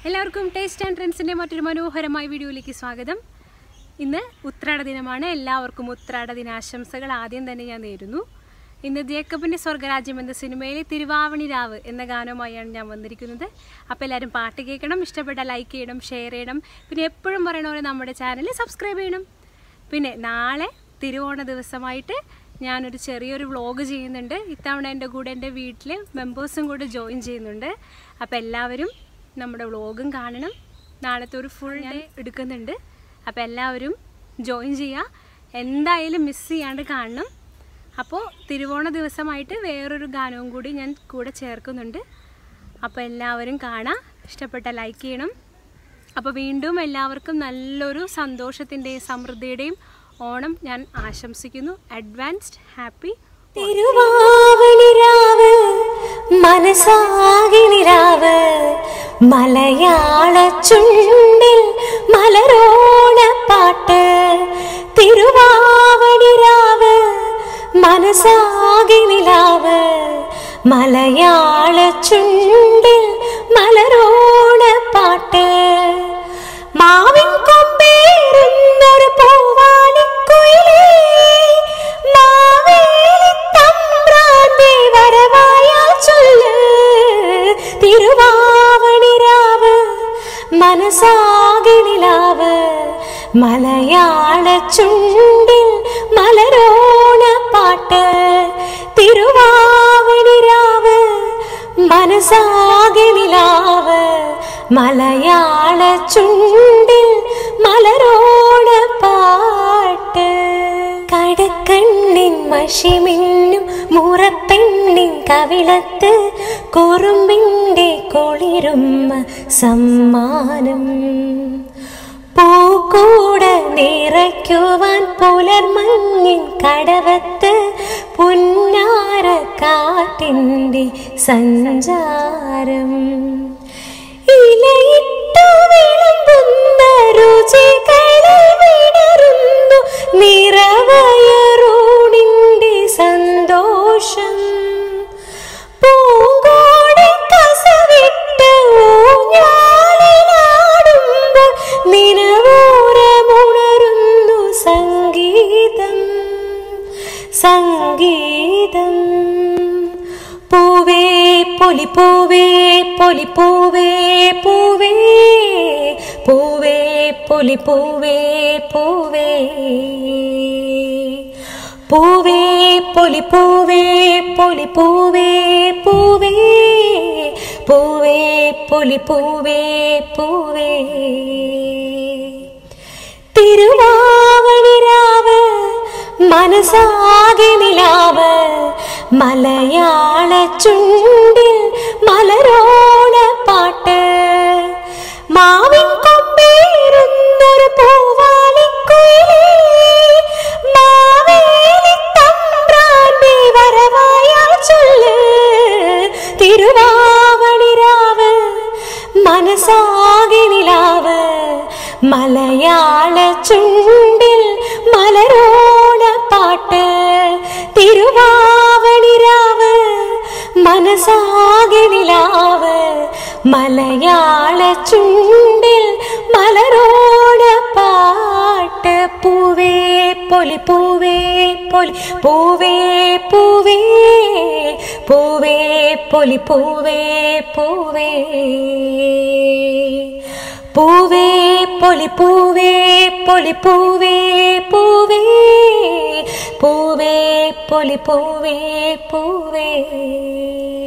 എല്ലാവർക്കും taste and ട്രെൻഡ്സിൻ്റെ മറ്റൊരു മനോഹരമായ വീഡിയോയിലേക്ക് സ്വാഗതം ഇന്ന് ഉത്രാട ദിനമാണ് എല്ലാവർക്കും ഉത്രാട ദിനാശംസകൾ ആദ്യം തന്നെ ഞാൻ നേരുന്നു ഇന്ന് ജേക്കബിൻ്റെ സ്വർഗരാജ്യം എന്ന സിനിമയിലെ തിരുവാവണി രാവ് എന്ന ഗാനവുമായാണ് ഞാൻ വന്നിരിക്കുന്നത് അപ്പോൾ എല്ലാവരും പാട്ട് കേൾക്കണം ഇഷ്ടപ്പെട്ട ലൈക്ക് ചെയ്യണം ഷെയർ ചെയ്യണം പിന്നെ എപ്പോഴും പറയണ പോലെ നമ്മുടെ ചാനൽ സബ്സ്ക്രൈബ് ചെയ്യണം പിന്നെ നാളെ തിരുവോണ ദിവസമായിട്ട് ഞാനൊരു ചെറിയൊരു വ്ളോഗ് ചെയ്യുന്നുണ്ട് ഇത്തവണ എൻ്റെ കൂടെ എൻ്റെ വീട്ടിൽ മെമ്പേഴ്സും കൂടെ ജോയിൻ ചെയ്യുന്നുണ്ട് അപ്പോൾ എല്ലാവരും നമ്മുടെ വ്ളോഗും കാണണം നാളത്തെ ഒരു ഫുൾ ഞാൻ എടുക്കുന്നുണ്ട് അപ്പോൾ എല്ലാവരും ജോയിൻ ചെയ്യുക എന്തായാലും മിസ് ചെയ്യാണ്ട് കാണണം അപ്പോൾ തിരുവോണ ദിവസമായിട്ട് വേറൊരു ഗാനവും കൂടി ഞാൻ കൂടെ ചേർക്കുന്നുണ്ട് അപ്പോൾ എല്ലാവരും കാണാം ഇഷ്ടപ്പെട്ട ലൈക്ക് ചെയ്യണം അപ്പോൾ വീണ്ടും എല്ലാവർക്കും നല്ലൊരു സന്തോഷത്തിൻ്റെയും സമൃദ്ധിയുടെയും ഓണം ഞാൻ ആശംസിക്കുന്നു അഡ്വാൻസ്ഡ് ഹാപ്പി തിരുവാവണിരാവ് മനസാകിനിരാവ് മലയാള ചുണ്ടിൽ മലരോണ പാട്ട് തിരുവാവണിരാവ് മനസാകിനിലാവ് മലയാള ചുണ്ടിൽ മലരോണ പാട്ട് മാവിൻ കൊമ്പേറുന്നൊരു പൂവാലിക്കുയിലേ മാവേലി തമ്പ്രാന്റെ വരവായാൽ ചൊല്ല് തിരുവാവണിരാവ് മനസാകിനിലാവ് മലയാള ചുണ്ടിൽ മലരോണ പാട്ട് തിരുവാവണിരാവ് മനസാകിനിലാവ് മലയാള ചുണ്ടിൽ മലരോണ പാട്ട് കടക്കണ്ണിൻ മഷിമിന്നും മുറപ്പെണ്ണിൻ കവിളത്ത് കുറുമ്പിൻ്റെ കുളിരുമ്മ സമ്മാനം പൂക്കൂട നിറയ്ക്കുവാൻ പുലർമഞ്ഞിൻ കടവത്ത് പുന്നാര കാറ്റിൻ്റെ സഞ്ചാരം ഇലയിട്ടു വിളമ്പുന്ന രുചികളിൽ വിടരുന്നു നിറവയറൂണിൻ്റെ സന്തോഷം പൂങ്കോടി കസവിട്ട് ഊഞ്ഞാലിലാടുമ്പോൾ നിലവൂരമുണരുന്നു സംഗീതം സംഗീതം പൂവേ പൊലി പൂവേ പൊലി പൂവേ പൂവേ പൂവേ പൊലി പൂവേ പൂവേ പൂവേ പൊലി പൂവേ പൊലി പൂവേ പൂവേ പൂവേ പൊലി പൂവേ പൂവേ തിരുവാവണിരാവ് മനസാകെ നിലാവ് മലയാള ചുണ്ടിൽ മലരോണ പാട്ട് മാവിൻ കൊമ്പേറുന്നൊരു പൂവാലിക്കുയിലേ മാവേലി തമ്പ്രാന്റെ വരവായാൽ ചൊല്ല് തിരുവാവണിരാവ് മനസാകെ നിലാവ് മലയാള ചുണ്ടിൽ മലരോണ പാട്ട് തിരുവാവണിരാവ് മനസാകെ നിലാവ് മലയാള ചുണ്ടിൽ മലരോണ പാട്ട് പൂവേ പൊലി പൂവേ പൊലി പൂവേ പൂവേ പൂവേ പൊലി പൂവേ പൂവേ പൂവേ പൊലി പൂവേ പൊലി പൂവേ പൂവേ പൂവേ പൊലി പൂവേ പൂവേ